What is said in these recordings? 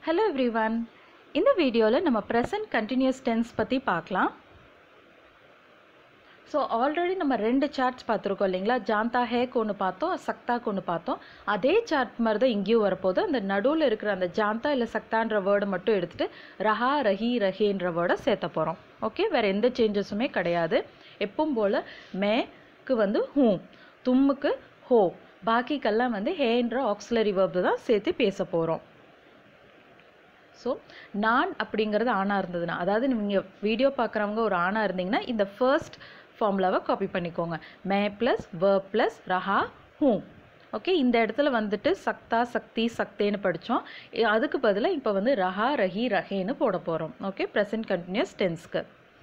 hello everyone இந்த வீடியோவில் நம்ம ப்ரெசன்ட் கண்டினியூஸ் டென்ஸ் பற்றி பார்க்கலாம் ஸோ ஆல்ரெடி நம்ம ரெண்டு சார்ட்ஸ் பார்த்துருக்கோம் இல்லைங்களா ஜாந்தா ஹேக்கு ஒன்று பார்த்தோம் சக்தாக்கு ஒன்று பார்த்தோம் அதே சார்ட் மாதிரி தான் இங்கேயும் வரப்போகுது அந்த நடுவில் இருக்கிற அந்த ஜாந்தா இல்லை சக்தான்ற வேர்டை மட்டும் எடுத்துகிட்டு ரஹா ரஹி ரஹேன்ற வேர்டை சேர்த்த போகிறோம் ஓகே வேறு எந்த சேஞ்சஸுமே கிடையாது எப்பவும் போல் மேக்கு வந்து ஹூ தும்முக்கு ஹோ பாக்கிக்கெல்லாம் வந்து ஹேன்ற ஆக்சிலரி வேர்பு தான் சேர்த்து பேச போகிறோம் ஸோ நான் அப்படிங்கிறது ஆணாக இருந்ததுன்னா அதாவது நீங்கள் வீடியோ பார்க்குறவங்க ஒரு ஆணாக இருந்தீங்கன்னா இந்த ஃபர்ஸ்ட் ஃபார்முலாவை காப்பி பண்ணிக்கோங்க மே ப்ளஸ் வ ப்ளஸ் ரஹா ஹூ ஓகே இந்த இடத்துல வந்துட்டு சக்தா சக்தி சக்தேன்னு படித்தோம் அதுக்கு பதிலாக இப்போ வந்து ரஹா ரஹி ரஹேன்னு போட போகிறோம் ஓகே ப்ரெசன்ட் கண்டினியூஸ் டென்ஸ்க்கு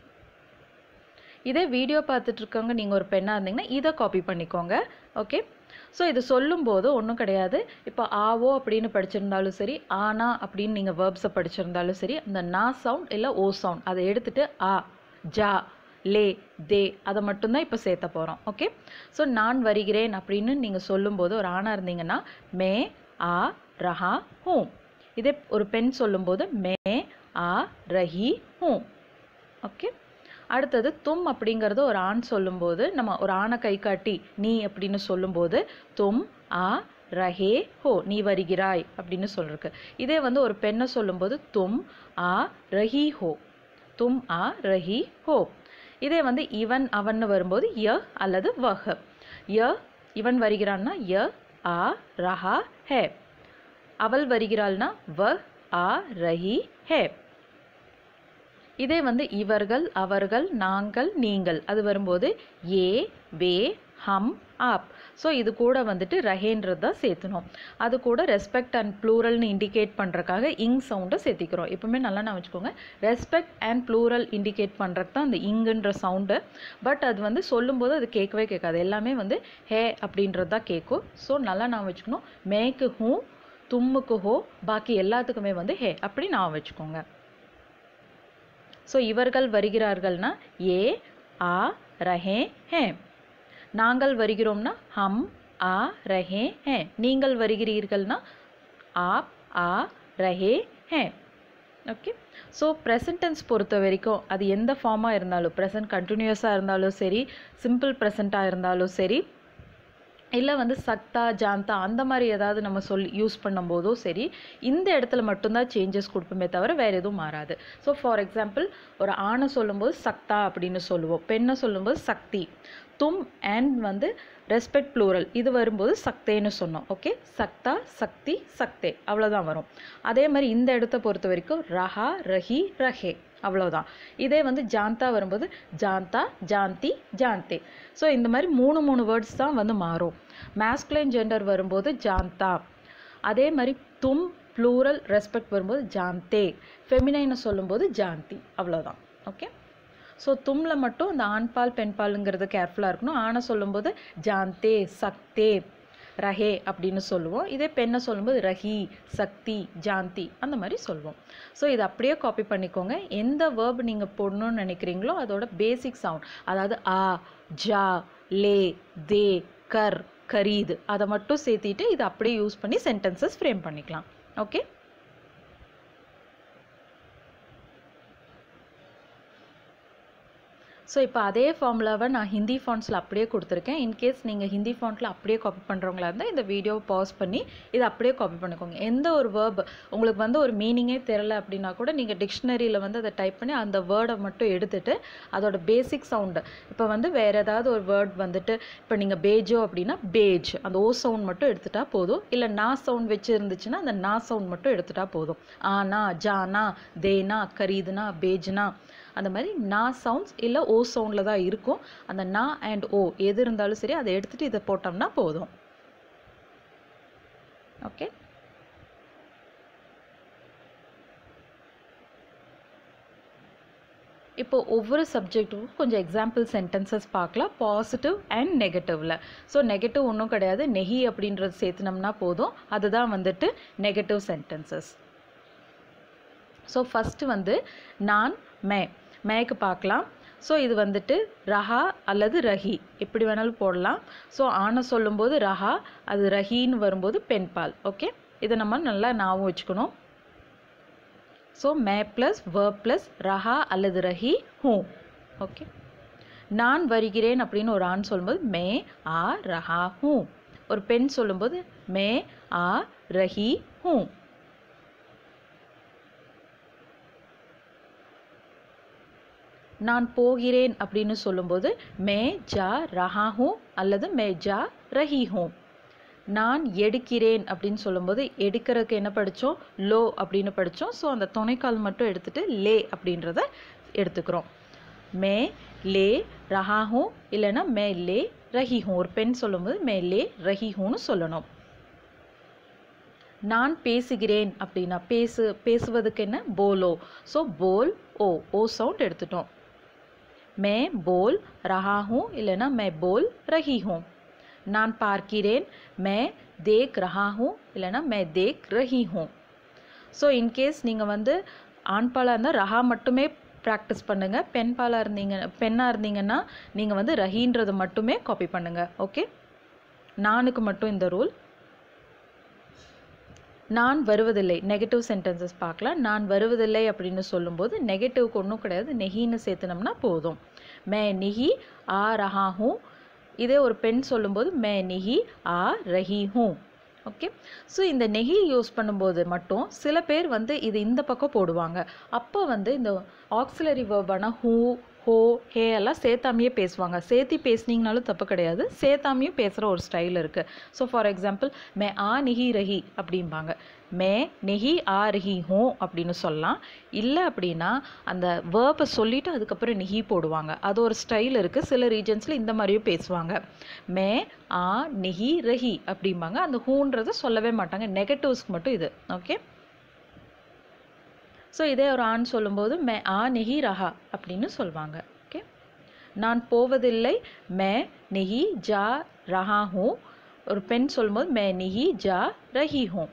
இதே வீடியோ பார்த்துட்டு இருக்கவங்க நீங்கள் ஒரு பெண்ணாக இருந்தீங்கன்னா இதை காப்பி பண்ணிக்கோங்க ஓகே ஸோ இது சொல்லும்போது ஒன்றும் கிடையாது இப்போ ஆவோ அப்படின்னு படிச்சிருந்தாலும் சரி ஆனா அப்படின்னு நீங்கள் வேர்ப்ஸை படிச்சிருந்தாலும் சரி அந்த நா சவுண்ட் இல்லை ஓ சவுண்ட் அதை எடுத்துட்டு ஆ ஜா லே தே அதை மட்டும்தான் இப்போ சேர்த்த போகிறோம் ஓகே ஸோ நான் வருகிறேன் அப்படின்னு நீங்கள் சொல்லும்போது ஒரு ஆணாக இருந்தீங்கன்னா மே ஆ ரஹா ஹூ இதே ஒரு பெண் சொல்லும்போது மே ஆ ரஹி ஹூ ஓகே அடுத்தது தும் அப்படிங்கிறது ஒரு ஆண் சொல்லும்போது நம்ம ஒரு ஆணை கை காட்டி நீ அப்படின்னு சொல்லும்போது தும் ஆ ரஹே ஹோ நீ வருகிறாய் அப்படின்னு சொல்லிருக்கு இதே வந்து ஒரு பெண்ணை சொல்லும்போது தும் ஆ ரஹி ஹோ தும் ஆ ரஹி ஹோ இதே வந்து இவன் அவன்னு வரும்போது ய அல்லது வஹ ய இவன் வருகிறான்னா ய ஆ ரஹா ஹே அவள் வருகிறாள்னா வ ஆ ரஹி ஹே இதே வந்து இவர்கள் அவர்கள் நாங்கள் நீங்கள் அது வரும்போது ஏ வே ஹம் ஆப் ஸோ இது கூட வந்துட்டு ரஹேன்றது தான் சேர்த்தணும் அது கூட ரெஸ்பெக்ட் அண்ட் ப்ளூரல்னு இண்டிகேட் பண்ணுறக்காக இங் சவுண்டை சேர்த்திக்கிறோம் எப்பவுமே நல்லா நான் வச்சுக்கோங்க ரெஸ்பெக்ட் அண்ட் ப்ளூரல் இண்டிகேட் பண்ணுறக்கு தான் அந்த இங்குன்ற சவுண்டு பட் அது வந்து சொல்லும்போது அது கேட்கவே கேட்காது எல்லாமே வந்து ஹே அப்படின்றது தான் கேட்கும் ஸோ நல்லா நான் வச்சுக்கணும் மேக்கு ஹூ தும்முக்கு ஹோ பாக்கி எல்லாத்துக்குமே வந்து ஹே அப்படி நான் வச்சுக்கோங்க ஸோ இவர்கள் வருகிறார்கள்னா ஏ ஆ ரஹே ஹே நாங்கள் வருகிறோம்னா ஹம் ஆ ரஹே ஹே நீங்கள் வருகிறீர்கள்னா ஆப் ஆ ரஹே ஹே ஓகே ஸோ ப்ரெசன்ட் டென்ஸ் பொறுத்த வரைக்கும் அது எந்த ஃபார்மாக இருந்தாலும் ப்ரெசன்ட் கண்டினியூஸாக இருந்தாலும் சரி சிம்பிள் ப்ரெசண்ட்டாக இருந்தாலும் சரி இல்லை வந்து சக்தா ஜாந்தா அந்த மாதிரி ஏதாவது நம்ம சொல்லி யூஸ் பண்ணும்போதோ சரி இந்த இடத்துல மட்டும்தான் சேஞ்சஸ் கொடுப்போமே தவிர வேறு எதுவும் மாறாது ஸோ ஃபார் எக்ஸாம்பிள் ஒரு ஆணை சொல்லும்போது சக்தா அப்படின்னு சொல்லுவோம் பெண்ணை சொல்லும்போது சக்தி தும் அண்ட் வந்து ரெஸ்பெக்ட் ப்ளூரல் இது வரும்போது சக்தேன்னு சொன்னோம் ஓகே சக்தா சக்தி சக்தே அவ்வளோதான் வரும் அதே மாதிரி இந்த இடத்த பொறுத்த வரைக்கும் ரஹா ரஹி ரஹே அவ்வளோதான் இதே வந்து ஜாந்தா வரும்போது ஜாந்தா ஜாந்தி ஜாந்தே ஸோ இந்த மாதிரி மூணு மூணு வேர்ட்ஸ் தான் வந்து மாறும் மேஸ்குலைன் ஜெண்டர் வரும்போது ஜாந்தா அதே மாதிரி தும் ப்ளூரல் ரெஸ்பெக்ட் வரும்போது ஜாந்தே ஃபெமினைனை சொல்லும்போது ஜாந்தி அவ்வளோதான் ஓகே ஸோ தும்ல மட்டும் அந்த ஆண்பால் பெண்பாலுங்கிறது கேர்ஃபுல்லாக இருக்கணும் ஆணை சொல்லும்போது ஜாந்தே சக்தே ரஹே அப்படின்னு சொல்லுவோம் இதே பெண்ணை சொல்லும்போது ரஹி சக்தி ஜாந்தி அந்த மாதிரி சொல்லுவோம் ஸோ இதை அப்படியே காப்பி பண்ணிக்கோங்க எந்த வேர்ப் நீங்கள் போடணும்னு நினைக்கிறீங்களோ அதோட பேசிக் சவுண்ட் அதாவது ஆ ஜா லே தே கர் கரீது அதை மட்டும் சேர்த்திட்டு இதை அப்படியே யூஸ் பண்ணி சென்டென்சஸ் ஃப்ரேம் பண்ணிக்கலாம் ஓகே ஸோ இப்போ அதே ஃபார்முலாவை நான் ஹிந்தி ஃபாண்ட்ஸில் அப்படியே கொடுத்துருக்கேன் இன்கேஸ் நீங்கள் ஹிந்தி ஃபாண்ட்டில் அப்படியே காப்பி பண்ணுறவங்களா இருந்தால் இந்த வீடியோவை பாஸ் பண்ணி இதை அப்படியே காப்பி பண்ணிக்கோங்க எந்த ஒரு வேர்ப் உங்களுக்கு வந்து ஒரு மீனிங்கே தெரில அப்படின்னா கூட நீங்கள் டிக்ஷனரியில் வந்து அதை டைப் பண்ணி அந்த வேர்டை மட்டும் எடுத்துகிட்டு அதோட பேசிக் சவுண்டு இப்போ வந்து வேறு ஏதாவது ஒரு வேர்ட் வந்துட்டு இப்போ நீங்கள் பேஜோ அப்படின்னா பேஜ் அந்த ஓ சவுண்ட் மட்டும் எடுத்துட்டா போதும் இல்லை நா சவுண்ட் வச்சு இருந்துச்சுன்னா அந்த நா சவுண்ட் மட்டும் எடுத்துட்டா போதும் ஆனா ஜானா தேனா கரீதுனா பேஜ்னா அந்த மாதிரி நா சவுண்ட்ஸ் இல்லை ஓ சவுண்டில் தான் இருக்கும் அந்த நா அண்ட் ஓ எது இருந்தாலும் சரி அதை எடுத்துகிட்டு இதை போட்டோம்னா போதும் ஓகே இப்போ ஒவ்வொரு சப்ஜெக்ட்டுக்கும் கொஞ்சம் எக்ஸாம்பிள் சென்டென்சஸ் பார்க்கலாம் பாசிட்டிவ் அண்ட் நெகட்டிவில் ஸோ நெகட்டிவ் ஒன்றும் கிடையாது நெஹி அப்படின்றது சேர்த்துனோம்னா போதும் அதுதான் வந்துட்டு நெகட்டிவ் சென்டென்சஸ் ஸோ ஃபஸ்ட்டு வந்து நான் மே மேக்கு பார்க்கலாம் ஸோ இது வந்துட்டு ரஹா அல்லது ரஹி எப்படி வேணாலும் போடலாம் ஸோ ஆணை சொல்லும்போது ரஹா அது ரஹின்னு வரும்போது பெண்பால் ஓகே இதை நம்ம நல்லா ஞாபகம் வச்சுக்கணும் ஸோ மே ப்ளஸ் verb ப்ளஸ் ரஹா அல்லது ரஹி ஹூ ஓகே நான் வருகிறேன் அப்படின்னு ஒரு ஆண் சொல்லும்போது மே ஆ ரஹா ஹூ ஒரு பெண் சொல்லும்போது மே ஆ ரஹி ஹூ நான் போகிறேன் அப்படின்னு சொல்லும்போது மே ஜா ரஹா ஹூ அல்லது மே ஜா ரஹி ஹூ நான் எடுக்கிறேன் அப்படின்னு சொல்லும்போது எடுக்கிறதுக்கு என்ன படித்தோம் லோ அப்படின்னு படித்தோம் ஸோ அந்த துணைக்கால் மட்டும் எடுத்துட்டு லே அப்படின்றத எடுத்துக்கிறோம் மே லே ரஹா ஹூ இல்லைன்னா மே லே ரஹி ஹூ ஒரு பெண் சொல்லும்போது மே லே ரஹி ஹூன்னு சொல்லணும் நான் பேசுகிறேன் அப்படின்னா பேசு பேசுவதுக்கு என்ன போலோ ஸோ போல் ஓ ஓ சவுண்ட் எடுத்துட்டோம் மே போல் ரஹா ஹூ இல்லைன்னா மே போல் ரஹி ஹூ நான் பார்க்கிறேன் மே தேக் ரஹா ஹூ இல்லைன்னா மே தேக் ரஹி ஹூ ஸோ இன்கேஸ் நீங்கள் வந்து ஆண் பாலாக இருந்தால் ரஹா மட்டுமே ப்ராக்டிஸ் பண்ணுங்கள் பெண் பாலாக இருந்தீங்க பெண்ணாக இருந்தீங்கன்னா நீங்கள் வந்து ரஹின்றதை மட்டுமே காப்பி பண்ணுங்கள் ஓகே நானுக்கு மட்டும் இந்த ரூல் நான் வருவதில்லை நெகட்டிவ் சென்டென்சஸ் பார்க்கலாம் நான் வருவதில்லை அப்படின்னு சொல்லும்போது நெகட்டிவ்க்கு ஒன்றும் கிடையாது நெஹின்னு சேர்த்துனோம்னா போதும் மே நிஹி ஆ ரஹா ஹூ இதே ஒரு பெண் சொல்லும்போது மே நிஹி ஆ ரஹி ஹூ ஓகே ஸோ இந்த நெஹி யூஸ் பண்ணும்போது மட்டும் சில பேர் வந்து இது இந்த பக்கம் போடுவாங்க அப்போ வந்து இந்த ஆக்சிலரி வேர்பான ஹூ ஹோ ஹே எல்லாம் சேர்த்தாமையே பேசுவாங்க சேர்த்தி பேசுனீங்கனாலும் தப்பு கிடையாது சேர்த்தாமையும் பேசுகிற ஒரு ஸ்டைல் இருக்குது ஸோ ஃபார் எக்ஸாம்பிள் மே ஆ நிஹி ரஹி அப்படிம்பாங்க மே நெஹி ஆ ரஹி ஹூ அப்படின்னு சொல்லலாம் இல்லை அப்படின்னா அந்த வேர்பை சொல்லிவிட்டு அதுக்கப்புறம் நெஹி போடுவாங்க அது ஒரு ஸ்டைல் இருக்குது சில ரீஜன்ஸில் இந்த மாதிரியும் பேசுவாங்க மே ஆ நெஹி ரஹி அப்படிம்பாங்க அந்த ஹூன்றதை சொல்லவே மாட்டாங்க நெகட்டிவ்ஸ்க்கு மட்டும் இது ஓகே ஸோ இதே ஒரு ஆண் சொல்லும்போது மே ஆ நெஹி ரஹா அப்படின்னு சொல்லுவாங்க ஓகே நான் போவதில்லை மே நெஹி ஜா ரஹா ஹூ ஒரு பெண் சொல்லும்போது மே நெஹி ஜா ரஹி ஹூ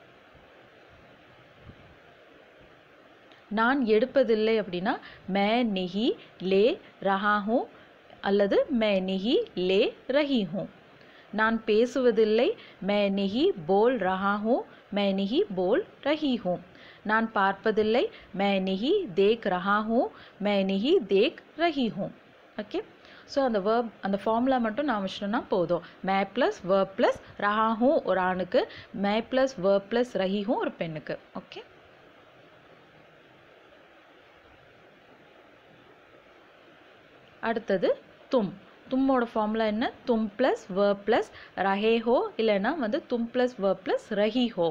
நான் எடுப்பதில்லை அப்படின்னா மே நெஹி லே ரஹா ஹூ அல்லது மே நெஹி லே ரஹி ஹூ நான் பேசுவதில்லை மே நெஹி போல் ரஹா ஹூ மே நெஹி போல் ரஹி ஹூ நான் பார்ப்பதில்லை மே நெஹி தேக் ரஹா ஹூ மே நெஹி தேக் ரஹி ஹூ ஓகே ஸோ அந்த வேர்ப் அந்த ஃபார்முலா மட்டும் நான் வச்சிட்டோம்னா போதும் மே ப்ளஸ் வேர்ப் ப்ளஸ் ரஹா ஹூ ஒரு ஆணுக்கு மே ப்ளஸ் வேர்ப் ப்ளஸ் ரஹி ஹூ ஒரு பெண்ணுக்கு ஓகே அடுத்தது தும் தும்மோட ஃபார்முலா என்ன தும் ப்ளஸ் வேர்ப் ப்ளஸ் ரஹே ஹோ இல்லைன்னா வந்து தும் ப்ளஸ் வேர்ப் ப்ளஸ் ரஹி ஹோ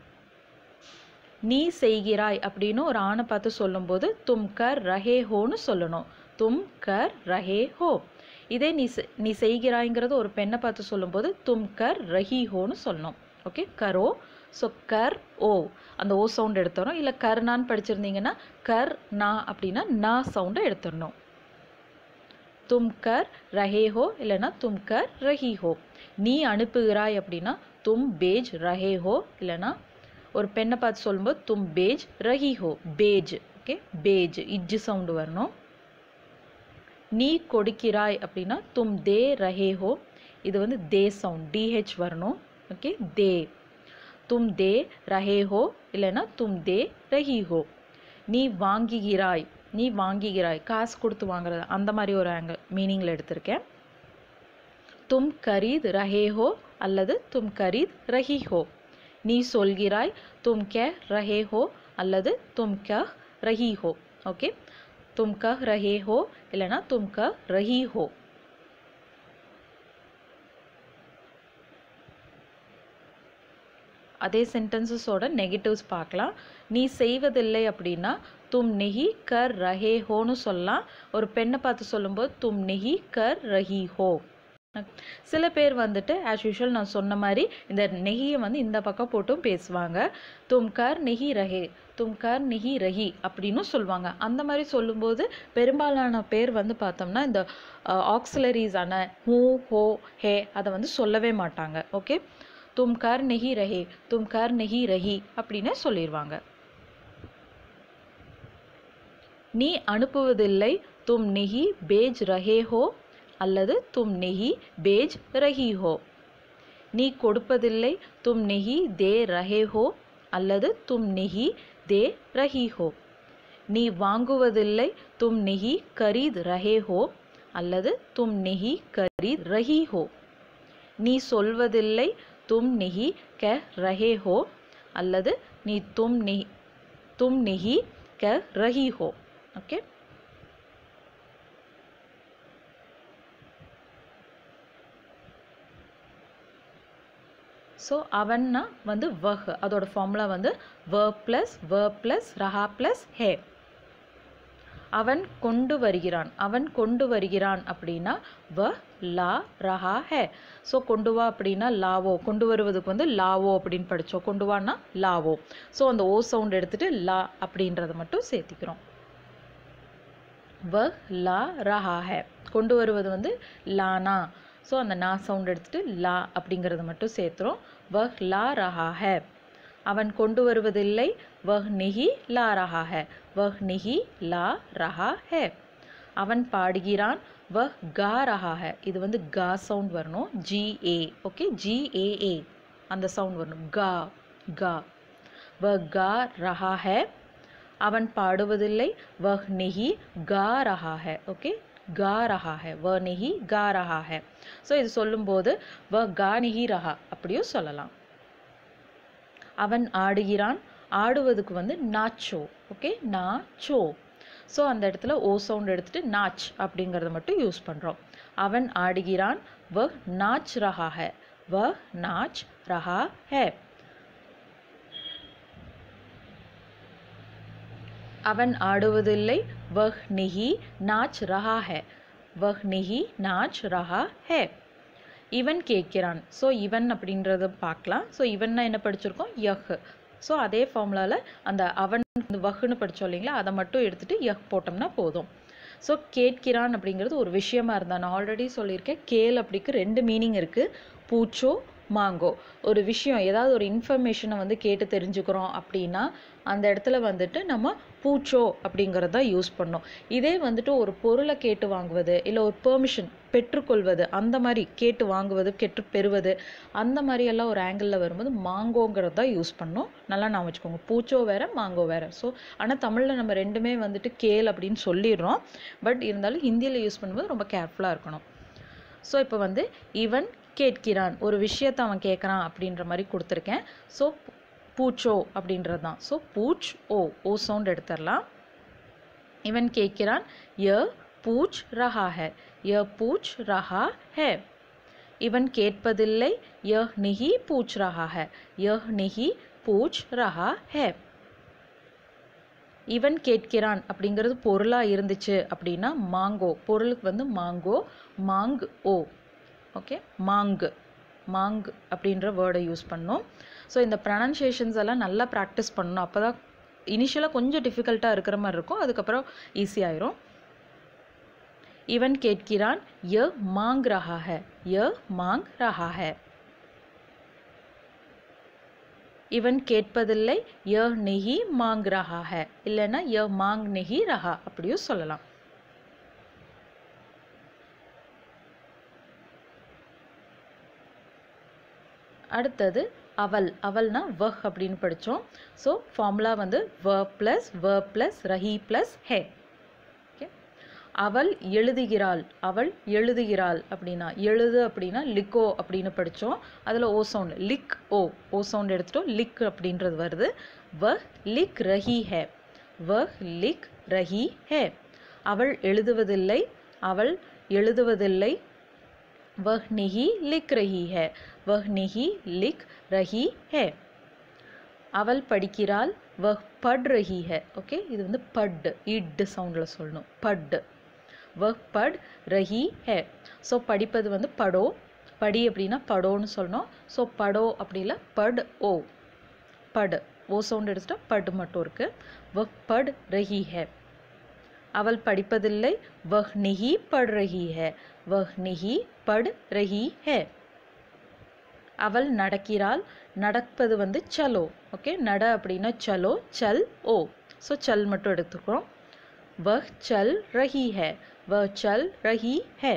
நீ செய்கிறாய் அப்படின்னு ஒரு ஆணை பார்த்து சொல்லும்போது தும் கர் ரஹே ஹோன்னு சொல்லணும் தும் கர் ரஹே ஹோ இதே நீ செ- நீ செய்கிறாய்ங்கிறது ஒரு பெண்ணை பார்த்து சொல்லும்போது தும் கர் ரஹி ஹோன்னு சொல்லணும் ஓகே கரோ ஸோ கர் ஓ அந்த ஓ சவுண்ட் எடுத்துறோம் இல்லை கர்னான்னு படிச்சிருந்தீங்கன்னா கர் நா அப்படின்னா நா சவுண்டை எடுத்துடணும் தும் கர் ரஹே ஹோ இல்லைன்னா தும் கர் ரஹி ஹோ நீ அனுப்புகிறாய் அப்படின்னா தும் பேஜ் ரஹே ஹோ இல்லைன்னா ஒரு பெண்ணை பார்த்து சொல்லும்போது தும் பேஜ் ரஹி ஹோ பேஜ் ஓகே பேஜ் இஜ்ஜு சவுண்டு வரணும் நீ கொடுக்கிறாய் அப்படின்னா தும் தே ரஹே ஹோ இது வந்து தே சவுண்ட் டிஹெச் வரணும் ஓகே தே தும் தே ரஹே ஹோ இல்லைன்னா தும் தே ரஹி ஹோ நீ வாங்குகிறாய் நீ வாங்குகிறாய் காசு கொடுத்து வாங்குறது அந்த மாதிரி ஒரு ஆங்கிள் மீனிங்கில் எடுத்திருக்கேன் தும் கரீத் ரஹே ஹோ அல்லது தும் கரீத் ரஹி ஹோ நீ சொல்கிறாய் தும் கே ரஹே ஹோ அல்லது தும் க ரஹி ஹோ ஓகே தும் க ரஹே ஹோ இல்லைன்னா தும் க ரஹி ஹோ அதே சென்டென்சஸோட நெகட்டிவ்ஸ் பார்க்கலாம் நீ செய்வதில்லை அப்படின்னா தும் நெஹி கர் ரஹே ஹோன்னு சொல்லலாம் ஒரு பெண்ணை பார்த்து சொல்லும்போது தும் நெஹி கர் ரஹி ஹோ சில பேர் வந்துட்டு ஆஸ் யூஷுவல் நான் சொன்ன மாதிரி இந்த நெஹியை வந்து இந்த பக்கம் போட்டும் பேசுவாங்க தும் கர் நெஹி ரஹே தும் கர் நெஹி ரஹி அப்படின்னு சொல்லுவாங்க அந்த மாதிரி சொல்லும்போது பெரும்பாலான பேர் வந்து பார்த்தோம்னா இந்த ஆக்சிலரிஸான ஹூ ஹோ ஹே அதை வந்து சொல்லவே மாட்டாங்க ஓகே தும் கர் நெஹி ரஹே தும் கர் நெஹி ரஹி அப்படின்னு சொல்லிடுவாங்க நீ அனுப்புவதில்லை தும் நெஹி பேஜ் ரஹே ஹோ அல்லது தும் நெஹி பேஜ் ரஹி ஹோ நீ கொடுப்பதில்லை தும் நெஹி தே ரஹே ஹோ அல்லது தும் நிஹி தே ரஹி ஹோ நீ வாங்குவதில்லை தும் நிஹி கரீத் ரஹே ஹோ அல்லது தும் நிஹி கரீத் ரஹி ஹோ நீ சொல்வதில்லை தும் நிஹி க ரஹே ஹோ அல்லது நீ தும் நி தும் நிஹி க ரஹி ஹோ ஓகே ஸோ அவன்னா வந்து வஹ் அதோட ஃபார்முலா வந்து வ ப்ளஸ் வ ப்ளஸ் ரஹா ப்ளஸ் ஹே அவன் கொண்டு வருகிறான் அவன் கொண்டு வருகிறான் அப்படின்னா வ லா ரஹா ஹே ஸோ கொண்டு வா அப்படின்னா லாவோ கொண்டு வருவதுக்கு வந்து லாவோ அப்படின்னு படித்தோம் கொண்டு வான்னா லாவோ ஸோ அந்த ஓ சவுண்ட் எடுத்துட்டு லா அப்படின்றத மட்டும் சேர்த்திக்கிறோம் வ லா ரஹா ஹே கொண்டு வருவது வந்து லானா ஸோ அந்த நா சவுண்ட் எடுத்துட்டு லா அப்படிங்கிறத மட்டும் சேர்த்துறோம் வ லா ரஹா ஹே அவன் கொண்டு வருவதில்லை வஹ் நிஹி லா ரஹா ஹே வஹ் நிஹி லா ரஹா ஹே அவன் பாடுகிறான் வஹ் கா ரஹா ஹே இது வந்து கா சவுண்ட் வரணும் ஜிஏ ஓகே ஜிஏஏ அந்த சவுண்ட் வரணும் கா கா வ கா ரஹா ஹே அவன் பாடுவதில்லை வஹ் நிஹி கா ரஹா ஹே ஓகே கா ரஹா ஹே வ நிஹி கா ரஹா ஹே ஸோ இது சொல்லும்போது வ கா நிஹி ரஹா அப்படியும் சொல்லலாம் அவன் ஆடுகிறான் ஆடுவதுக்கு வந்து நாச்சோ ஓகே நாச்சோ ஸோ அந்த இடத்துல ஓ சவுண்ட் எடுத்துட்டு நாச் அப்படிங்கிறத மட்டும் யூஸ் பண்ணுறோம் அவன் ஆடுகிறான் வ நாச் ரஹா ஹே வ நாச் ரஹா ஹே அவன் ஆடுவதில்லை வஹ் நிஹி நாச் ரஹா ஹே வஹ் நிஹி நாச் ரஹா ஹே இவன் கேட்கிறான் ஸோ இவன் அப்படின்றத பார்க்கலாம் ஸோ இவன்னா என்ன படிச்சிருக்கோம் யஹ் ஸோ அதே ஃபார்முலாவில் அந்த அவன் வஹ்னு படித்தோம் இல்லைங்களா அதை மட்டும் எடுத்துகிட்டு யஹ் போட்டோம்னா போதும் ஸோ கேட்கிறான் அப்படிங்கிறது ஒரு விஷயமா இருந்தால் நான் ஆல்ரெடி சொல்லியிருக்கேன் கேள் அப்படிக்கு ரெண்டு மீனிங் இருக்குது பூச்சோ மாங்கோ ஒரு விஷயம் ஏதாவது ஒரு இன்ஃபர்மேஷனை வந்து கேட்டு தெரிஞ்சுக்கிறோம் அப்படின்னா அந்த இடத்துல வந்துட்டு நம்ம பூச்சோ அப்படிங்கிறத யூஸ் பண்ணோம் இதே வந்துட்டு ஒரு பொருளை கேட்டு வாங்குவது இல்லை ஒரு பெர்மிஷன் பெற்றுக்கொள்வது அந்த மாதிரி கேட்டு வாங்குவது கெட்டு பெறுவது அந்த மாதிரி எல்லாம் ஒரு ஆங்கிளில் வரும்போது மாங்கோங்கிறது தான் யூஸ் பண்ணோம் நல்லா நான் வச்சுக்கோங்க பூச்சோ வேற மாங்கோ வேற ஸோ ஆனால் தமிழில் நம்ம ரெண்டுமே வந்துட்டு கேள் அப்படின்னு சொல்லிடுறோம் பட் இருந்தாலும் ஹிந்தியில் யூஸ் பண்ணும்போது ரொம்ப கேர்ஃபுல்லாக இருக்கணும் ஸோ இப்போ வந்து இவன் கேட்கிறான் ஒரு விஷயத்தை அவன் கேட்குறான் அப்படின்ற மாதிரி கொடுத்துருக்கேன் ஸோ பூச்சோ அப்படின்றது தான் ஸோ பூச் ஓ ஓ சவுண்ட் எடுத்துடலாம் இவன் கேட்கிறான் ய பூச் ரஹா ஹே ய பூச் ரஹா ஹே இவன் கேட்பதில்லை ய நிஹி பூச் ரஹா ஹே ய நிஹி பூச் ரஹா ஹே இவன் கேட்கிறான் அப்படிங்கிறது பொருளாக இருந்துச்சு அப்படின்னா மாங்கோ பொருளுக்கு வந்து மாங்கோ மாங் ஓ ஓகே மாங்கு மாங் அப்படின்ற வேர்டை யூஸ் பண்ணோம் ஸோ இந்த ப்ரனன்சியேஷன்ஸ் எல்லாம் நல்லா ப்ராக்டிஸ் பண்ணணும் அப்போ தான் இனிஷியலாக கொஞ்சம் டிஃபிகல்ட்டாக இருக்கிற மாதிரி இருக்கும் அதுக்கப்புறம் ஈஸியாயிரும் இவன் கேட்கிறான் ய மாங் ரஹா ஹே ய மாங் ரஹா ஹே இவன் கேட்பதில்லை ய நெஹி மாங் ரஹா ஹே இல்லைன்னா ய மாங் நெஹி ரஹா அப்படியும் சொல்லலாம் அடுத்தது அவள் அவள்னா வஹ் அப்படின்னு படித்தோம் ஸோ ஃபார்முலா வந்து வ ப்ளஸ் வ ப்ளஸ் ரஹி ப்ளஸ் ஹே ஓகே அவள் எழுதுகிறாள் அவள் எழுதுகிறாள் அப்படின்னா எழுது அப்படின்னா லிக்கோ அப்படின்னு படித்தோம் அதில் ஓ சவுண்ட் லிக் ஓ ஓ சவுண்ட் எடுத்துட்டோம் லிக் அப்படின்றது வருது வ லிக் ரஹி ஹே வ லிக் ரஹி ஹே அவள் எழுதுவதில்லை அவள் எழுதுவதில்லை वह नहीं लिख रही है वह नहीं लिख रही है அவள் படிக்கிறாள் வஹ் பட் ரஹி ஹே ஓகே இது வந்து பட் இட் சவுண்டில் சொல்லணும் பட் வஹ் பட் ரஹி ஹே ஸோ படிப்பது வந்து படோ படி அப்படின்னா படோன்னு சொல்லணும் ஸோ படோ அப்படி இல்லை பட் ஓ பட் ஓ சவுண்ட் எடுத்துட்டா பட் மட்டும் இருக்குது வஹ் பட் ரஹி ஹே அவள் படிப்பதில்லை வஹ் நிஹி பட் ரஹி ஹே வஹ் நிஹி பட் ரஹி ஹே அவள் நடக்கிறாள் நடப்பது வந்து சலோ ஓகே நட அப்படின்னா சலோ சல் ஓ ஸோ சல் மட்டும் எடுத்துக்கிறோம் வஹ் சல் ரஹி ஹே வஹ் சல் ரஹி ஹே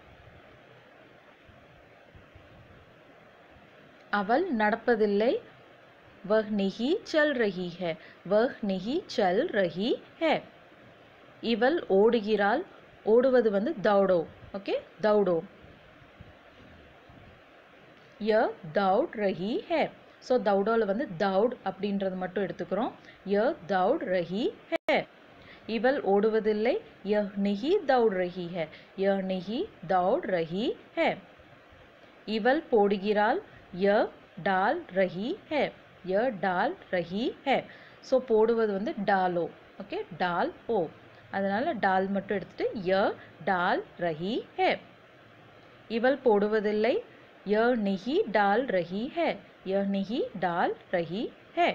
அவள் நடப்பதில்லை वह नहीं चल रही है वह नहीं चल रही है இவள் ஓடுகிறாள் ஓடுவது வந்து தௌடோ ஓகே தௌடோ ய தௌட் ரஹி ஹே ஸோ தௌடோவில் வந்து தௌட் அப்படின்றது மட்டும் எடுத்துக்கிறோம் ய தௌட் ரஹி ஹே இவள் ஓடுவதில்லை யஹ் நிஹி தௌட் ரஹி ஹே யஹ் நிஹி தௌட் ரஹி ஹே இவள் போடுகிறாள் ய டால் ரஹி ஹே ய டால் ரஹி ஹே ஸோ போடுவது வந்து டாலோ ஓகே டால் ஓ அதனால் டால் மட்டும் எடுத்துட்டு ய டால் ரஹி ஹே இவள் போடுவதில்லை ய நிஹி டால் ரஹி ஹே ய நிஹி டால் ரஹி ஹே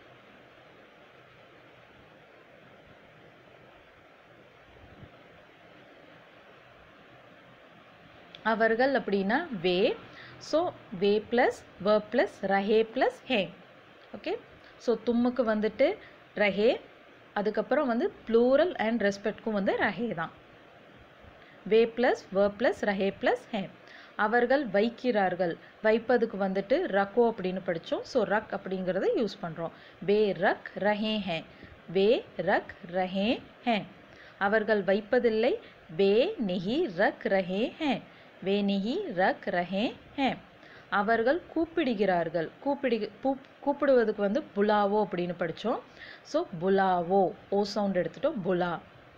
அவர்கள் அப்படின்னா வே ஸோ வே ப்ளஸ் வ ப்ளஸ் ரஹே ப்ளஸ் ஹே ஓகே ஸோ தும்முக்கு வந்துட்டு ரஹே அதுக்கப்புறம் வந்து ப்ளூரல் அண்ட் ரெஸ்பெக்ட்க்கும் வந்து ரஹே தான் வே ப்ளஸ் வ ப்ளஸ் ரஹே ப்ளஸ் ஹே அவர்கள் வைக்கிறார்கள் வைப்பதுக்கு வந்துட்டு ரக்கோ அப்படின்னு படித்தோம் ஸோ ரக் அப்படிங்கிறத யூஸ் பண்ணுறோம் வே ரக் ரஹே ஹே வே ரக் ரஹே ஹே அவர்கள் வைப்பதில்லை வே நிஹி ரக் ரஹே ஹே வே நிஹி ரக் ரஹே ஹே அவர்கள் கூப்பிடுகிறார்கள் கூப்பிடு கூப் கூப்பிடுவதுக்கு வந்து புலாவோ அப்படின்னு படித்தோம் ஸோ புலாவோ ஓ சவுண்ட் எடுத்துட்டோம் புலா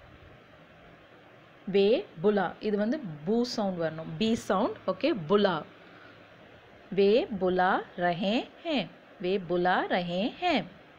வே புலா இது வந்து பூ சவுண்ட் வரணும் பி சவுண்ட் ஓகே புலா வே புலா ரஹே ஹே வே புலா ரஹே ஹே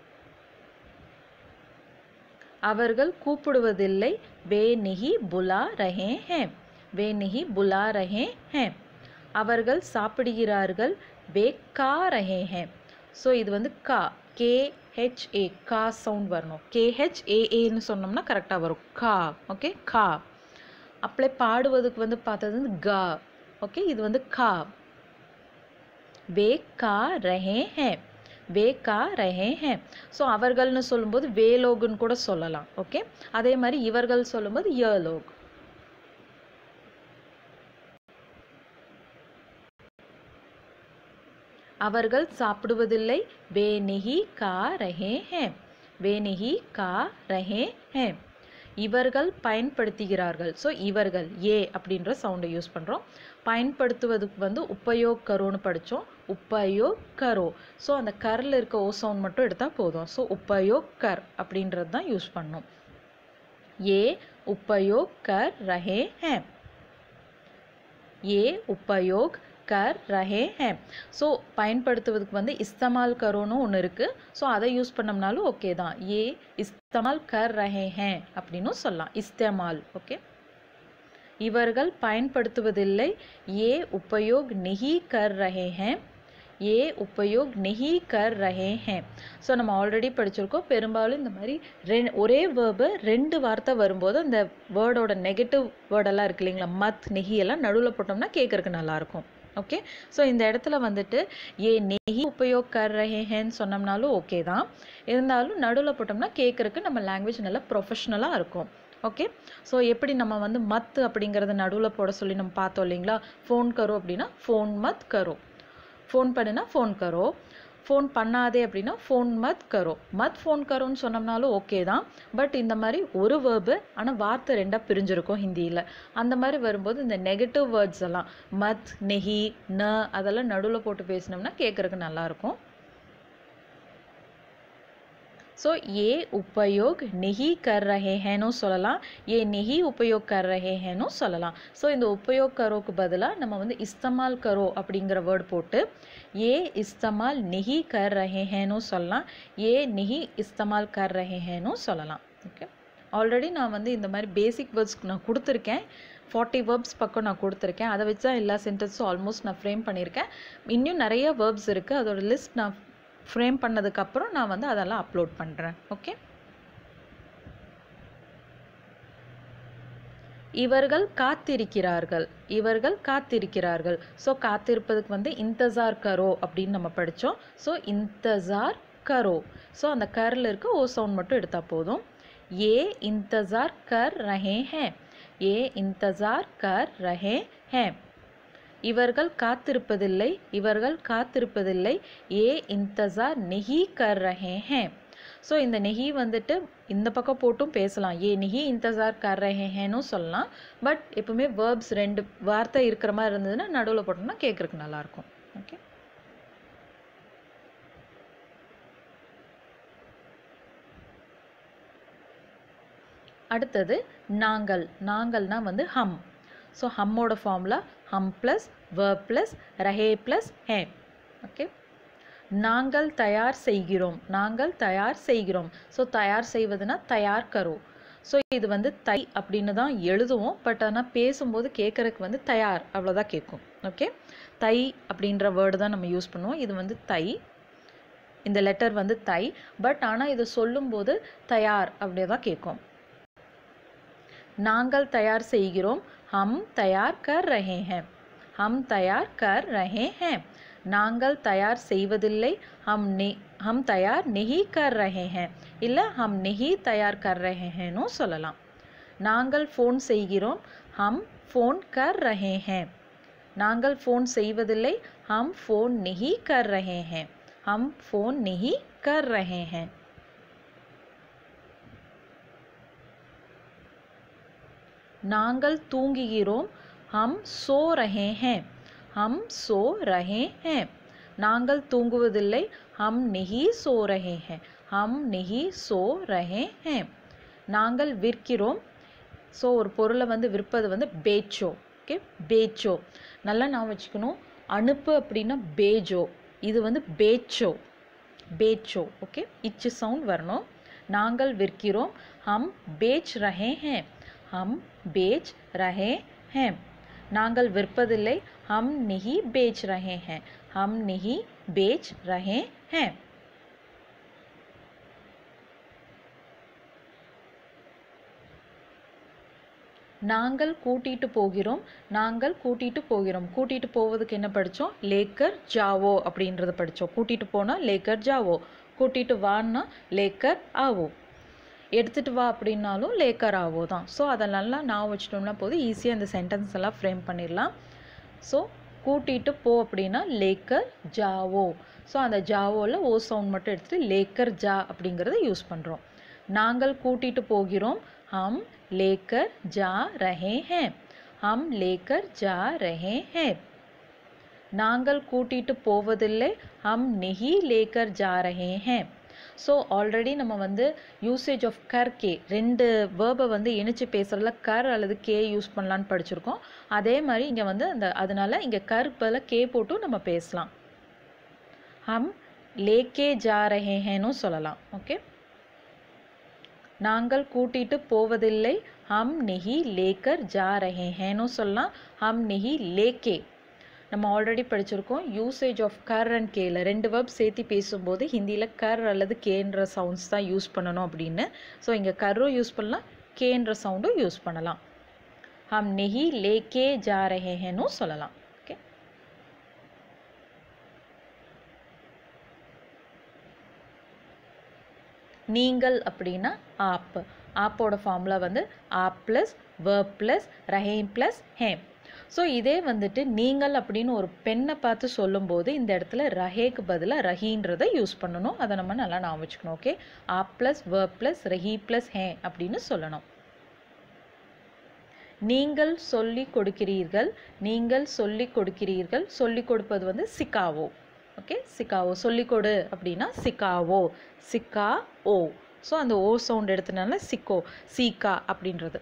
அவர்கள் கூப்பிடுவதில்லை வே நிஹி புலா ரஹே ஹே வே நிஹி புலா ரஹே ஹே அவர்கள் சாப்பிடுகிறார்கள் வே கா ரஹே ஹே ஸோ இது வந்து கா கே ஹெச்ஏ கா சவுண்ட் வரணும் கேஹெச்ஏஏன்னு சொன்னோம்னா கரெக்டாக வரும் கா ஓகே கா அப்படியே பாடுவதுக்கு வந்து பார்த்தது வந்து கா ஓகே இது வந்து கா வே கா ரஹே ஹே வே கா ரஹே ஹே ஸோ அவர்கள்னு சொல்லும்போது வே லோகுன்னு கூட சொல்லலாம் ஓகே அதே மாதிரி இவர்கள் சொல்லும்போது ய லோக் அவர்கள் சாப்பிடுவதில்லை வே நிஹி கா ரஹே ஹே வே நிஹி கா ரஹே ஹே இவர்கள் பயன்படுத்துகிறார்கள் ஸோ இவர்கள் ஏ அப்படின்ற சவுண்டை யூஸ் பண்ணுறோம் பயன்படுத்துவதுக்கு வந்து உப்பயோக் கரோன்னு படித்தோம் உப்பயோக் கரோ ஸோ அந்த கரில் இருக்க ஓ சவுண்ட் மட்டும் எடுத்தால் போதும் ஸோ உப்பயோக் கர் அப்படின்றது தான் யூஸ் பண்ணோம் ஏ உப்பயோக் கர் ரஹே ஹே ஏ உப்பயோக் கர் ரஹே ஹே ஸோ பயன்படுத்துவதுக்கு வந்து இஸ்தமால் கரோன்னு ஒன்று இருக்குது ஸோ அதை யூஸ் பண்ணோம்னாலும் ஓகே தான் ஏ இஸ்தமால் கர் ரஹே ஹே அப்படின்னு சொல்லலாம் இஸ்தமால் ஓகே இவர்கள் பயன்படுத்துவதில்லை ஏ உபயோக் நெஹி கர் ரஹே ஹே ஏ உபயோக் நெஹி கர் ரஹே ஹே ஸோ நம்ம ஆல்ரெடி படிச்சிருக்கோம் பெரும்பாலும் இந்த மாதிரி ரெ ஒரே வேர்பு ரெண்டு வார்த்தை வரும்போது அந்த வேர்டோட நெகட்டிவ் வேர்டெல்லாம் இருக்கு இல்லைங்களா மத் நெஹி எல்லாம் நடுவில் போட்டோம்னா கேட்குறக்கு நல்லாயிருக்கும் ஓகே ஸோ இந்த இடத்துல வந்துட்டு ஏ நெஹி உபயோக் கர் ரஹே ஹேன்னு சொன்னோம்னாலும் ஓகே தான் இருந்தாலும் நடுவில் போட்டோம்னா கேட்குறக்கு நம்ம லாங்குவேஜ் நல்லா ப்ரொஃபஷ்னலாக இருக்கும் ஓகே ஸோ எப்படி நம்ம வந்து மத் அப்படிங்கிறத நடுவில் போட சொல்லி நம்ம பார்த்தோம் இல்லைங்களா ஃபோன் கரோ அப்படின்னா ஃபோன் மத் கரோ ஃபோன் பண்ணுனா ஃபோன் கரோ ஃபோன் பண்ணாதே அப்படின்னா ஃபோன் மத் கரோ மத் ஃபோன் கரோன்னு சொன்னோம்னாலும் ஓகே தான் பட் இந்த மாதிரி ஒரு வேர்பு ஆனால் வார்த்தை ரெண்டாக பிரிஞ்சிருக்கும் ஹிந்தியில் அந்த மாதிரி வரும்போது இந்த நெகட்டிவ் வேர்ட்ஸ் எல்லாம் மத் நெஹி ந அதெல்லாம் நடுவில் போட்டு பேசினோம்னா கேட்குறதுக்கு நல்லாயிருக்கும் ஸோ ஏ உபயோக் நெஹி கர் ரஹே ஹேன்னு சொல்லலாம் ஏ நெஹி உபயோக் கர் ரஹே ஹேன்னு சொல்லலாம் ஸோ இந்த உபயோக் கரோக்கு பதிலாக நம்ம வந்து இஸ்தமால் கரோ அப்படிங்கிற வேர்ட் போட்டு ஏ இஸ்தமால் நெஹி கர் ரஹே ஹேன்னு சொல்லலாம் ஏ நெஹி இஸ்தமால் கர் ரஹே ஹேன்னு சொல்லலாம் ஓகே ஆல்ரெடி நான் வந்து இந்த மாதிரி பேசிக் வேர்ட்ஸ் நான் கொடுத்துருக்கேன் ஃபார்ட்டி வேர்ப்ஸ் பக்கம் நான் கொடுத்துருக்கேன் அதை வச்சு தான் எல்லா சென்டென்ஸும் ஆல்மோஸ்ட் நான் ஃப்ரேம் பண்ணியிருக்கேன் இன்னும் நிறைய வேர்ப்ஸ் இருக்குது அதோட லிஸ்ட் நான் ஃப்ரேம் பண்ணதுக்கப்புறம் நான் வந்து அதெல்லாம் அப்லோட் பண்ணுறேன் ஓகே இவர்கள் காத்திருக்கிறார்கள் இவர்கள் காத்திருக்கிறார்கள் ஸோ காத்திருப்பதுக்கு வந்து இந்தசார் கரோ அப்படின்னு நம்ம படித்தோம் ஸோ இந்தசார் கரோ ஸோ அந்த கரில் இருக்க ஓ சவுண்ட் மட்டும் எடுத்தால் போதும் ஏ இந்தசார் கர் ரஹே ஹே ஏ இந்தசார் கர் ரஹே ஹே இவர்கள் காத்திருப்பதில்லை இவர்கள் காத்திருப்பதில்லை ஏ இந்தசார் நெஹி கர் ரஹே ஹே ஸோ இந்த நெஹி வந்துட்டு இந்த பக்கம் போட்டும் பேசலாம் ஏ நெஹி இந்தசார் கர் ரஹே ஹேன்னு சொல்லலாம் பட் எப்பவுமே வேர்ப்ஸ் ரெண்டு வார்த்தை இருக்கிற மாதிரி இருந்ததுன்னா நடுவில் போட்டோம்னா கேட்குறதுக்கு நல்லாயிருக்கும் ஓகே அடுத்தது நாங்கள் நாங்கள்னா வந்து ஹம் ஸோ ஹம்மோட ஃபார்முலா ஹம் ப்ளஸ் வேர்ப் ப்ளஸ் ரஹே ப்ளஸ் ஹே ஓகே நாங்கள் தயார் செய்கிறோம் நாங்கள் தயார் செய்கிறோம் ஸோ தயார் செய்வதுனா தயார் கரோ ஸோ இது வந்து தை அப்படின்னு தான் எழுதுவோம் பட் ஆனால் பேசும்போது கேட்குறதுக்கு வந்து தயார் அவ்வளோதான் கேட்கும் ஓகே தை அப்படின்ற வேர்டு தான் நம்ம யூஸ் பண்ணுவோம் இது வந்து தை இந்த லெட்டர் வந்து தை பட் ஆனால் இது சொல்லும்போது தயார் அப்படியே தான் கேட்கும் நாங்கள் தயார் செய்கிறோம் ஹம் தயார் கர் ரஹே ஹேம் ஹம் தயார் கர் ரஹே ஹேம் நாங்கள் தயார் செய்வதில்லை ஹம் நெ ஹம் தயார் நெஹி கர் ரஹே ஹேம் இல்லை ஹம் நெஹி தயார் கர் ரஹே ஹேன்னு சொல்லலாம் நாங்கள் ஃபோன் செய்கிறோம் ஹம் ஃபோன் கர் ரஹே ஹேம் நாங்கள் ஃபோன் செய்வதில்லை ஹம் ஃபோன் நெஹி கர் ரஹே ஹேம் ஹம் ஃபோன் நெஹி கர் ரஹே ஹேம் நாங்கள் தூங்குகிறோம் ஹம் சோ ரஹே ஹேம் ஹம் சோ ரஹே ஹேம் நாங்கள் தூங்குவதில்லை ஹம் நெஹி சோ ரஹே ஹேம் ஹம் நெஹி சோ ரஹே ஹேம் நாங்கள் விற்கிறோம் ஸோ ஒரு பொருளை வந்து விற்பது வந்து பேச்சோ ஓகே பேச்சோ நல்லா நான் வச்சுக்கணும் அனுப்பு அப்படின்னா பேஜோ இது வந்து பேச்சோ பேச்சோ ஓகே இச்சு சவுண்ட் வரணும் நாங்கள் விற்கிறோம் ஹம் பேச் ரஹே ஹேம் ஹம் பேச் ரஹே ஹேம் நாங்கள் விற்பதில்லை ஹம் நிஹி பேச் ரஹே ஹேம் ஹம் நிஹி பேச் ரஹே ஹேம் நாங்கள் கூட்டிட்டு போகிறோம் நாங்கள் கூட்டிட்டு போகிறோம் கூட்டிட்டு போவதுக்கு என்ன படித்தோம் லேக்கர் ஜாவோ அப்படின்றத படித்தோம் கூட்டிட்டு போனால் லேக்கர் ஜாவோ கூட்டிட்டு வான்னா லேக்கர் ஆவோ எடுத்துகிட்டு வா அப்படின்னாலும் லேக்கர் ஆவோ தான் ஸோ அதை நல்லா நான் வச்சிட்டோம்னா போதும் ஈஸியாக இந்த சென்டென்ஸ் எல்லாம் ஃப்ரேம் பண்ணிடலாம் ஸோ கூட்டிகிட்டு போ அப்படின்னா லேக்கர் ஜாவோ ஸோ அந்த ஜாவோவில் ஓ சவுண்ட் மட்டும் எடுத்துகிட்டு லேக்கர் ஜா அப்படிங்கிறத யூஸ் பண்ணுறோம் நாங்கள் கூட்டிகிட்டு போகிறோம் ஹம் लेकर जा रहे हैं हम लेकर जा रहे हैं நாங்கள் கூட்டிட்டு போவதில்லை ஹம் நெஹி லேக்கர் ஜா ரஹே ஹேம் ஸோ ஆல்ரெடி நம்ம வந்து யூசேஜ் ஆஃப் கர் கே ரெண்டு வேர்பை வந்து இணைச்சு பேசுகிறதுல கர் அல்லது கே யூஸ் பண்ணலான்னு படிச்சிருக்கோம் அதே மாதிரி இங்கே வந்து அந்த அதனால இங்கே கர் பதில் கே போட்டும் நம்ம பேசலாம் ஹம் லேக்கே ஜா ரஹே ஹேன்னு சொல்லலாம் ஓகே நாங்கள் கூட்டிட்டு போவதில்லை ஹம் நெஹி லேக்கர் ஜா ரஹே ஹேன்னு சொல்லலாம் ஹம் நெஹி லேக்கே நம்ம ஆல்ரெடி படிச்சிருக்கோம் யூசேஜ் ஆஃப் கர் அண்ட் கேல ரெண்டு வேர்ப் சேர்த்து பேசும்போது ஹிந்தியில் கர் அல்லது கேன்ற சவுண்ட்ஸ் தான் யூஸ் பண்ணணும் அப்படின்னு ஸோ இங்கே கர்ரும் யூஸ் பண்ணலாம் கேன்ற சவுண்டும் யூஸ் பண்ணலாம் ஹம் நெஹி லேக்கே ஜா ரஹே ஹேன்னு சொல்லலாம் ஓகே நீங்கள் அப்படின்னா ஆப் ஆப்போட ஃபார்முலா வந்து ஆப் ப்ளஸ் வேர்ப் ப்ளஸ் ரஹேம் ப்ளஸ் ஹேம் ஸோ இதே வந்துட்டு நீங்கள் அப்படின்னு ஒரு பெண்ணை பார்த்து சொல்லும்போது இந்த இடத்துல ரஹேக்கு பதிலாக ரஹீன்றதை யூஸ் பண்ணணும் அதை நம்ம நல்லா நான் வச்சுக்கணும் ஓகே ஆப் ப்ளஸ் வேர்ப் ப்ளஸ் ரஹி ப்ளஸ் ஹே அப்படின்னு சொல்லணும் நீங்கள் சொல்லி கொடுக்கிறீர்கள் நீங்கள் சொல்லி கொடுக்கிறீர்கள் சொல்லி கொடுப்பது வந்து சிக்காவோ ஓகே சிக்காவோ சொல்லிக் கொடு அப்படின்னா சிக்காவோ சிக்கா ஓ ஸோ அந்த ஓ சவுண்ட் எடுத்தனால சிக்கோ சீக்கா அப்படின்றது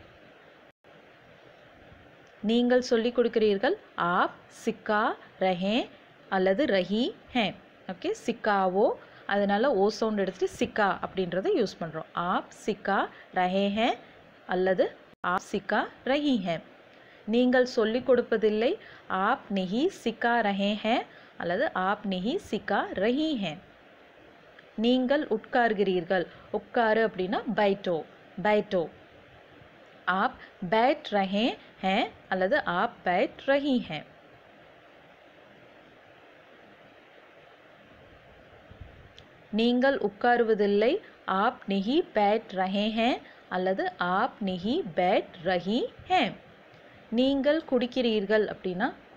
நீங்கள் சொல்லிக் கொடுக்கிறீர்கள் ஆப் சிக்கா ரஹே அல்லது ரஹி ஹே ஓகே சிக்காவோ அதனால ஓ சவுண்ட் எடுத்துட்டு சிக்கா அப்படின்றத யூஸ் பண்ணுறோம் ஆப் சிக்கா ரஹே ஹே அல்லது ஆப் சிக்கா ரஹி ஹே நீங்கள் சொல்லிக் கொடுப்பதில்லை ஆப் நெஹி சிக்கா ரஹே ஹே அல்லது ஆப் நெஹி சிக்கா ரஹி ஹே நீங்கள் உட்கார்கிறீர்கள் உட்காரு அப்படின்னா பைட்டோ பைட்டோ आप बैठ रहे हैं அல்லது आप बैठ रही हैं நீங்கள் உட்காருவதில்லை ஆப் நெஹி பேட் ரஹே ஹே அல்லது ஆப் நெஹி பேட் ரஹி ஹே நீங்கள் குடிக்கிறீர்கள் அப்படின்னா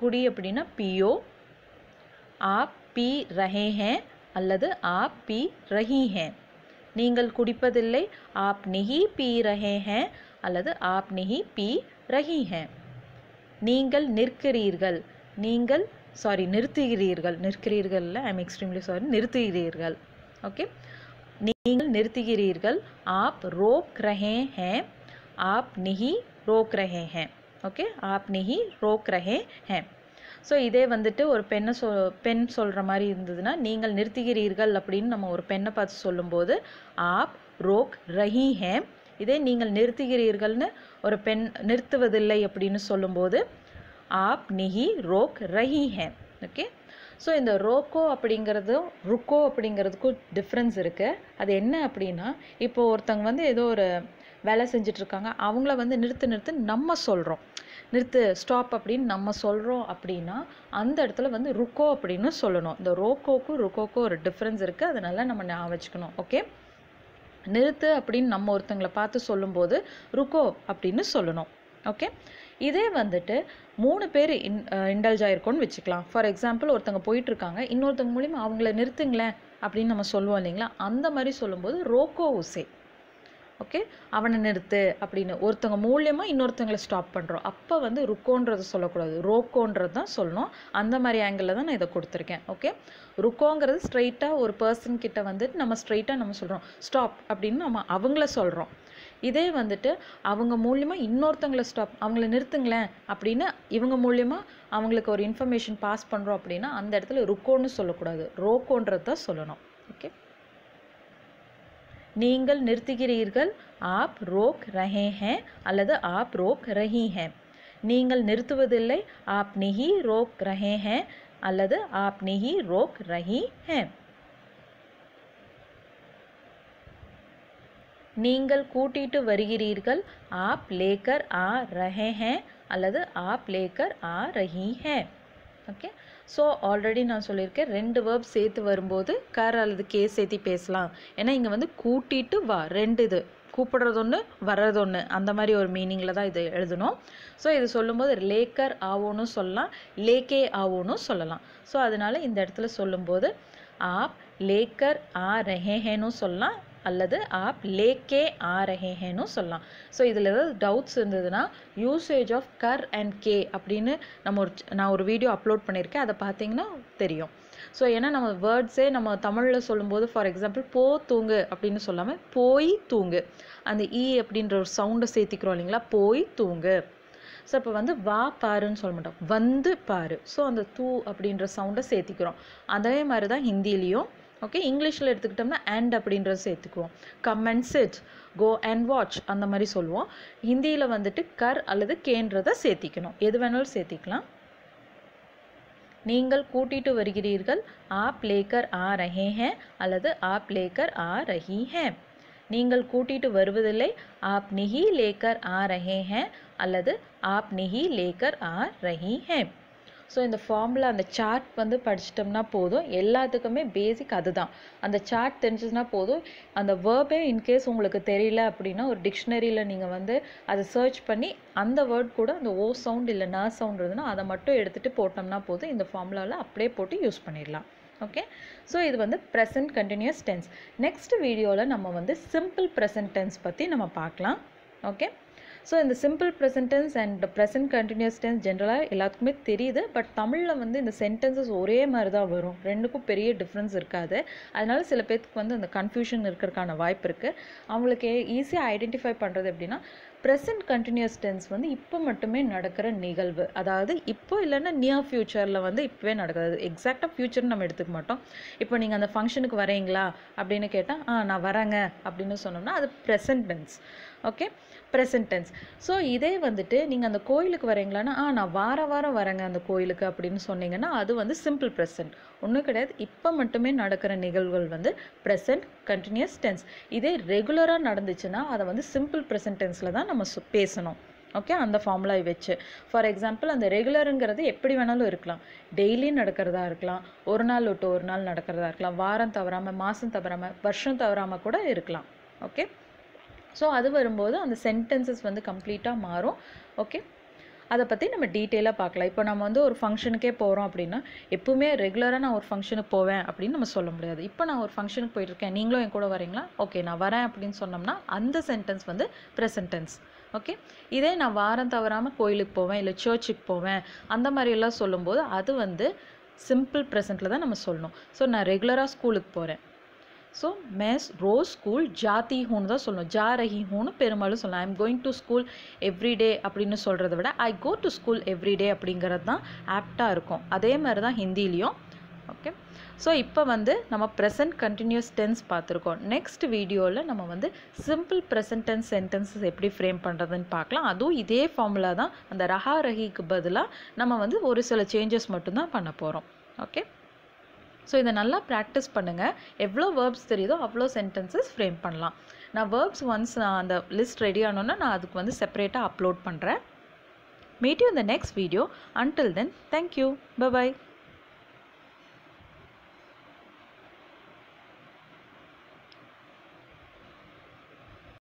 குடி அப்படின்னா பியோ ஆப் பி ரஹே ஹே அல்லது ஆப் பி ரஹி ஹே நீங்கள் குடிப்பதில்லை ஆப் நிஹி பி ரஹே ஹே அல்லது ஆப் நிஹி பி ரஹி ஹே நீங்கள் நிற்கிறீர்கள் நீங்கள் சாரி நிறுத்துகிறீர்கள் நிற்கிறீர்கள்ல ஐ எம் எக்ஸ்ட்ரீம்லி சாரி நிறுத்துகிறீர்கள் ஓகே நீங்கள் நிறுத்துகிறீர்கள் ஆப் ரோக் ரஹே ஹே ஆப் நிஹி ரோக் ரஹே ஹே ஓகே ஆப் நிஹி ரோக் ரஹே ஹே ஸோ இதே வந்துட்டு ஒரு பெண்ணை சொ பெண் சொல்கிற மாதிரி இருந்ததுன்னா நீங்கள் நிறுத்துகிறீர்கள் அப்படின்னு நம்ம ஒரு பெண்ணை பார்த்து சொல்லும்போது ஆப் ரோக் ரஹி ஹே இதே நீங்கள் நிறுத்துகிறீர்கள்னு ஒரு பெண் நிறுத்துவதில்லை அப்படின்னு சொல்லும்போது ஆப் நிஹி ரோக் ரஹி ஹே ஓகே ஸோ இந்த ரோக்கோ அப்படிங்கிறதும் ருக்கோ அப்படிங்கிறதுக்கும் டிஃப்ரென்ஸ் இருக்குது அது என்ன அப்படின்னா இப்போ ஒருத்தவங்க வந்து ஏதோ ஒரு வேலை செஞ்சிட்ருக்காங்க அவங்கள வந்து நிறுத்து நிறுத்து நம்ம சொல்கிறோம் நிறுத்து ஸ்டாப் அப்படின்னு நம்ம சொல்கிறோம் அப்படின்னா அந்த இடத்துல வந்து ருக்கோ அப்படின்னு சொல்லணும் இந்த ரோக்கோக்கும் ருக்கோக்கும் ஒரு டிஃப்ரென்ஸ் இருக்குது அதனால நம்ம ஞாபகம் வச்சுக்கணும் ஓகே நிறுத்து அப்படின்னு நம்ம ஒருத்தங்களை பார்த்து சொல்லும்போது ருக்கோ அப்படின்னு சொல்லணும் ஓகே இதே வந்துட்டு மூணு பேர் இன் இண்டல்ஜ் ஆயிருக்கோன்னு வச்சுக்கலாம் ஃபார் எக்ஸாம்பிள் ஒருத்தவங்க போயிட்டு இருக்காங்க இன்னொருத்தவங்க மூலியமா அவங்கள நிறுத்துங்களேன் அப்படின்னு நம்ம சொல்லுவோம் இல்லைங்களா அந்த மாதிரி சொல்லும்போது ரோக்கோ உசே ஓகே அவனை நிறுத்து அப்படின்னு ஒருத்தவங்க மூலியமாக இன்னொருத்தவங்களை ஸ்டாப் பண்ணுறோம் அப்போ வந்து ருக்கோன்றது சொல்லக்கூடாது ரோக்கோன்றது தான் சொல்லணும் அந்த மாதிரி ஆங்கிளில் தான் நான் இதை கொடுத்துருக்கேன் ஓகே ருக்கோங்கிறது ஸ்ட்ரைட்டாக ஒரு பர்சன் கிட்ட வந்துட்டு நம்ம ஸ்ட்ரைட்டாக நம்ம சொல்கிறோம் ஸ்டாப் அப்படின்னு நம்ம அவங்கள சொல்கிறோம் இதே வந்துட்டு அவங்க மூலியமாக இன்னொருத்தவங்களை ஸ்டாப் அவங்கள நிறுத்துங்களேன் அப்படின்னு இவங்க மூலியமாக அவங்களுக்கு ஒரு இன்ஃபர்மேஷன் பாஸ் பண்ணுறோம் அப்படின்னா அந்த இடத்துல ருக்கோன்னு சொல்லக்கூடாது ரோக்கோன்றது தான் சொல்லணும் ஓகே நீங்கள் நிறுத்துகிறீர்கள் ஆப் ரோக் ரஹே ஹே அல்லது ஆப் ரோக் ரஹி ஹே நீங்கள் நிறுத்துவதில்லை ஆப் நிஹி ரோக் ரஹே ஹே அல்லது ஆப் நிஹி ரோக் ரஹி ஹே நீங்கள் கூட்டிட்டு வருகிறீர்கள் ஆப் லேக்கர் ஆ ரஹே ஹே அல்லது ஆப் லேக்கர் ஆ ரஹி ஹே ஓகே ஸோ ஆல்ரெடி நான் சொல்லியிருக்கேன் ரெண்டு வேர்ப் சேர்த்து வரும்போது கர் அல்லது கே சேர்த்தி பேசலாம் ஏன்னா இங்கே வந்து கூட்டிட்டு வா ரெண்டு இது கூப்பிடுறது ஒன்று வர்றது ஒன்று அந்த மாதிரி ஒரு மீனிங்கில் தான் இது எழுதணும் ஸோ இது சொல்லும்போது லேக்கர் ஆவோன்னு சொல்லலாம் லேக்கே ஆவோன்னு சொல்லலாம் ஸோ அதனால இந்த இடத்துல சொல்லும்போது ஆப் லேக்கர் ஆ ரஹேஹேன்னு சொல்லலாம் அல்லது ஆப் லேக்கே ஆ ரஹேஹேன்னு சொல்லலாம் ஸோ இதில் ஏதாவது டவுட்ஸ் இருந்ததுன்னா யூசேஜ் ஆஃப் கர் அண்ட் கே அப்படின்னு நம்ம ஒரு நான் ஒரு வீடியோ அப்லோட் பண்ணியிருக்கேன் அதை பார்த்தீங்கன்னா தெரியும் ஸோ ஏன்னா நம்ம வேர்ட்ஸே நம்ம தமிழில் சொல்லும்போது ஃபார் எக்ஸாம்பிள் போ தூங்கு அப்படின்னு சொல்லாமல் போய் தூங்கு அந்த ஈ அப்படின்ற ஒரு சவுண்டை சேர்த்திக்கிறோம் இல்லைங்களா போய் தூங்கு ஸோ இப்போ வந்து வா பாருன்னு சொல்ல மாட்டோம் வந்து பாரு ஸோ அந்த தூ அப்படின்ற சவுண்டை சேர்த்திக்கிறோம் அதே மாதிரி தான் ஹிந்திலையும் ஓகே இங்கிலீஷில் எடுத்துக்கிட்டோம்னா அண்ட் அப்படின்றத சேர்த்துக்குவோம் come and sit go and watch அந்த மாதிரி சொல்லுவோம் ஹிந்தியில் வந்துட்டு கர் அல்லது கேன்றதை சேர்த்திக்கணும் எது வேணாலும் சேர்த்திக்கலாம் நீங்கள் கூட்டிட்டு வருகிறீர்கள் ஆப் லேக்கர் ஆ ரஹே ஹே அல்லது ஆப் லேக்கர் ஆ ரஹி ஹே நீங்கள் கூட்டிட்டு வருவதில்லை ஆப் நிஹி லேக்கர் ஆ ரஹே ஹே அல்லது ஆப் நிஹி லேக்கர் ஆ ரஹி ஹே ஸோ இந்த ஃபார்முலா அந்த சார்ட் வந்து படிச்சிட்டோம்னா போதும் எல்லாத்துக்குமே பேசிக் அதுதான் அந்த சார்ட் தெரிஞ்சதுன்னா போதும் அந்த வேர்பே இன்கேஸ் உங்களுக்கு தெரியல அப்படின்னா ஒரு டிக்ஷனரியில் நீங்கள் வந்து அதை சர்ச் பண்ணி அந்த வேர்ட் கூட அந்த ஓ சவுண்ட் இல்லை ந சவுண்ட் இருந்ததுன்னா அதை மட்டும் எடுத்துகிட்டு போட்டோம்னா போதும் இந்த ஃபார்முலாவில் அப்படியே போட்டு யூஸ் பண்ணிடலாம் ஓகே ஸோ இது வந்து ப்ரெசன்ட் கண்டினியூஸ் டென்ஸ் நெக்ஸ்ட் வீடியோவில் நம்ம வந்து சிம்பிள் ப்ரெசன்ட் டென்ஸ் பற்றி நம்ம பார்க்கலாம் ஓகே ஸோ இந்த simple present tense and present continuous tense ஜென்ரலாக எல்லாத்துக்குமே தெரியுது பட் தமிழில் வந்து இந்த சென்டென்சஸ் ஒரே மாதிரி தான் வரும் ரெண்டுக்கும் பெரிய டிஃப்ரென்ஸ் இருக்காது அதனால சில பேர்த்துக்கு வந்து அந்த கன்ஃபியூஷன் இருக்கிறதுக்கான வாய்ப்பு இருக்குது அவங்களுக்கு ஈஸியாக ஐடென்டிஃபை பண்ணுறது எப்படின்னா ப்ரெசன்ட் கண்டினியூஸ் டென்ஸ் வந்து இப்போ மட்டுமே நடக்கிற நிகழ்வு அதாவது இப்போ இல்லைன்னா நியர் ஃப்யூச்சரில் வந்து இப்போவே நடக்காது எக்ஸாக்டாக ஃப்யூச்சர்னு நம்ம எடுத்துக்க மாட்டோம் இப்போ நீங்கள் அந்த ஃபங்க்ஷனுக்கு வரீங்களா அப்படின்னு கேட்டால் ஆ நான் வரேங்க அப்படின்னு சொன்னோம்னா அது present tense okay present tense so இதே வந்துட்டு நீங்கள் அந்த கோயிலுக்கு வரீங்களான்னா ஆ நான் வார வாரம் வரேங்க அந்த கோயிலுக்கு அப்படின்னு சொன்னீங்கன்னா அது வந்து சிம்பிள் ப்ரெசன்ட் ஒன்றும் கிடையாது இப்போ மட்டுமே நடக்கிற நிகழ்வுகள் வந்து ப்ரெசன்ட் கண்டினியூஸ் டென்ஸ் இதே ரெகுலராக நடந்துச்சுன்னா அதை வந்து சிம்பிள் ப்ரெசன்ட் டென்ஸில் தான் நம்ம சொ- பேசணும் ஓகே அந்த ஃபார்முலா வச்சு ஃபார் எக்ஸாம்பிள் அந்த ரெகுலருங்கிறது எப்படி வேணாலும் இருக்கலாம் டெய்லி நடக்கிறதா இருக்கலாம் ஒரு நாள் விட்டு ஒரு நாள் நடக்கிறதா இருக்கலாம் வாரம் தவறாமல் மாதம் தவறாமல் வருஷம் தவறாமல் கூட இருக்கலாம் ஓகே ஸோ அது வரும்போது அந்த சென்டென்சஸ் வந்து கம்ப்ளீட்டாக மாறும் ஓகே அதை பற்றி நம்ம டீட்டெயிலாக பார்க்கலாம் இப்போ நம்ம வந்து ஒரு ஃபங்க்ஷனுக்கே போகிறோம் அப்படின்னா எப்பவுமே ரெகுலராக நான் ஒரு ஃபங்க்ஷனுக்கு போவேன் அப்படின்னு நம்ம சொல்ல முடியாது இப்போ நான் ஒரு ஃபங்க்ஷனுக்கு போயிட்டுருக்கேன் நீங்களும் என் கூட வரீங்களா ஓகே நான் வரேன் அப்படின்னு சொன்னோம்னா அந்த சென்டென்ஸ் வந்து ப்ரெசன்ட் டென்ஸ் ஓகே இதே நான் வாரம் தவறாமல் கோயிலுக்கு போவேன் இல்லை சர்ச்சுக்கு போவேன் அந்த மாதிரியெல்லாம் சொல்லும்போது அது வந்து சிம்பிள் ப்ரெசண்ட்டில் தான் நம்ம சொல்லணும் ஸோ நான் ரெகுலராக ஸ்கூலுக்கு போகிறேன் ஸோ மேஸ் ரோஸ் ஸ்கூல் ஜாதி ஹூன்னு தான் சொல்லணும் ஜா ரஹி ஹூன்னு பெரும்பாலும் சொல்லலாம் I'm going to school everyday அப்படின்னு சொல்கிறத விட I go to school everyday அப்படிங்கிறது தான் ஆப்டாக இருக்கும் அதே மாதிரி தான் ஹிந்திலையும் ஓகே ஸோ இப்போ வந்து நம்ம ப்ரெசன்ட் கண்டினியூஸ் டென்ஸ் பார்த்துருக்கோம் நெக்ஸ்ட் வீடியோவில் நம்ம வந்து சிம்பிள் ப்ரெசன்ட் டென்ஸ் சென்டென்சஸ் எப்படி ஃப்ரேம் பண்ணுறதுன்னு பார்க்கலாம் அதுவும் இதே ஃபார்முலா தான் அந்த ரஹா ரஹிக்கு பதிலாக நம்ம வந்து ஒரு சில சேஞ்சஸ் மட்டும்தான் பண்ண போகிறோம் ஓகே ஸோ இதை நல்லா ப்ராக்டிஸ் பண்ணுங்கள் எவ்வளோ வேர்ப்ஸ் தெரியுதோ அவ்வளோ சென்டென்சஸ் ஃப்ரேம் பண்ணலாம் நான் வேர்ப்ஸ் ஒன்ஸ் நான் அந்த லிஸ்ட் ரெடி ஆனோன்னா நான் அதுக்கு வந்து செப்பரேட்டாக அப்லோட் பண்ணுறேன் மீட் யூ இந்த next video until then thank you bye bye